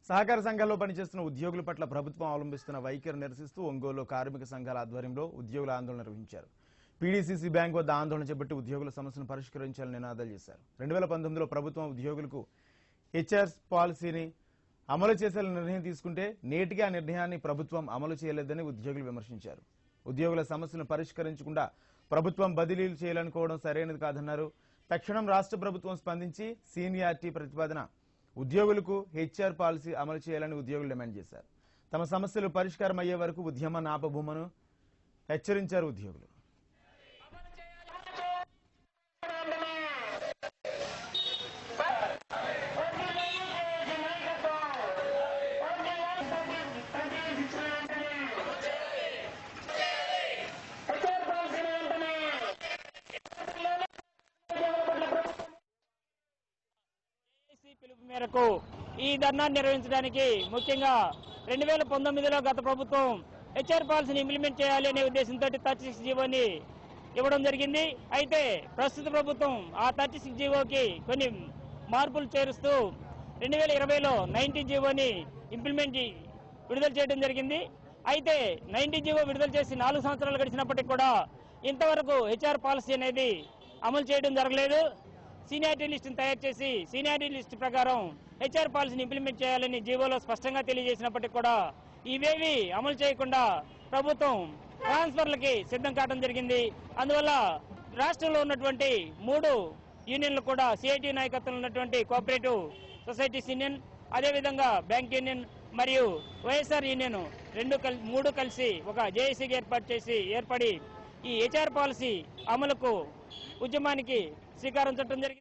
సహకార సంఘాల్లో పనిచేస్తున్న ఉద్యోగుల పట్ల ప్రభుత్వం అవలంబిస్తున్న వైఖరి నిరసిస్తూ ఒంగోలులో కార్మిక సంఘాల ఆధ్వర్యంలో ఉద్యోగుల ఆందోళన నిర్వహించారు పీడీసీసీ బ్యాంక్ వద్ద ఆందోళన చేపట్టి ఉద్యోగుల సమస్యను పరిష్కరించాలని నినాదాలు చేశారు రెండు వేల పంతొమ్మిదిలో ప్రభుత్వం ఉద్యోగులకు హెచ్ఆర్స్ పాలసీని అమలు చేసేలా నిర్ణయం తీసుకుంటే నేటికి ఆ నిర్ణయాన్ని ప్రభుత్వం అమలు చేయలేదని ఉద్యోగులు విమర్శించారు ఉద్యోగుల సమస్యలను పరిష్కరించకుండా ప్రభుత్వం బదిలీలు చేయాలనుకోవడం సరైనది కాదన్నారు తక్షణం రాష్ట్ర ప్రభుత్వం స్పందించి సీనియారిటీ ప్రతిపాదన ఉద్యోగులకు హెచ్ఆర్ పాలసీ అమలు చేయాలని ఉద్యోగులు డిమాండ్ చేశారు తమ సమస్యలు పరిష్కారం అయ్యే వరకు ఉద్యమాన్ని ఆపబోమను హెచ్చరించారు ఉద్యోగులు ఏసీ పిలుపు మేరకు ఈ ధర్నా నిర్వహించడానికి ముఖ్యంగా రెండు వేల పంతొమ్మిదిలో గత ప్రభుత్వం హెచ్ఆర్ పాలసీని ఇంప్లిమెంట్ చేయాలి అనే ఉద్దేశంతో థర్టీ సిక్స్ జీవోని ఇవ్వడం జరిగింది అయితే ప్రస్తుత ప్రభుత్వం ఆ థర్టీ సిక్స్ జీవోకి కొన్ని మార్పులు చేరుస్తూ రెండు వేల ఇరవైలో నైన్టీ జీవోని ఇంప్లిమెంట్ చే- విడుదల చేయడం జరిగింది అయితే నైన్టీ జీవో విడుదల చేసి నాలుగు సంవత్సరాలు గడిచినప్పటికీ కూడా ఇంతవరకు హెచ్ఆర్ పాలసీ అనేది అమలు చేయడం జరగలేదు సీనియారిటీ లిస్టును తయారు చేసి సీనియారిటీ లిస్ట్ ప్రకారం హెచ్ఆర్ పాలసీని ఇంప్లిమెంట్ చేయాలని జీవోలో స్పష్టంగా తెలియజేసినప్పటికీ కూడా ఇవేవి అమలు చేయకుండా ప్రభుత్వం ట్రాన్స్ఫర్లకి సిద్ధం కావడం జరిగింది అందువల్ల రాష్ట్రంలో ఉన్నటువంటి మూడు యూనియన్లు కూడా సిఐటి నాయకత్వంలో ఉన్నటువంటి కోఆపరేటివ్ సొసైటీస్ యూనియన్ అదేవిధంగా బ్యాంక్ యూనియన్ మరియు వైఎస్ఆర్ యూనియన్ రెండు కల్ మూడు కలిసి ఒక జేఏసీకి ఏర్పాటు చేసి ఏర్పడి ఈ హెచ్ఆర్ పాలసీ అమలుకు ఉద్యమానికి శ్రీకారం చుట్టడం జరిగింది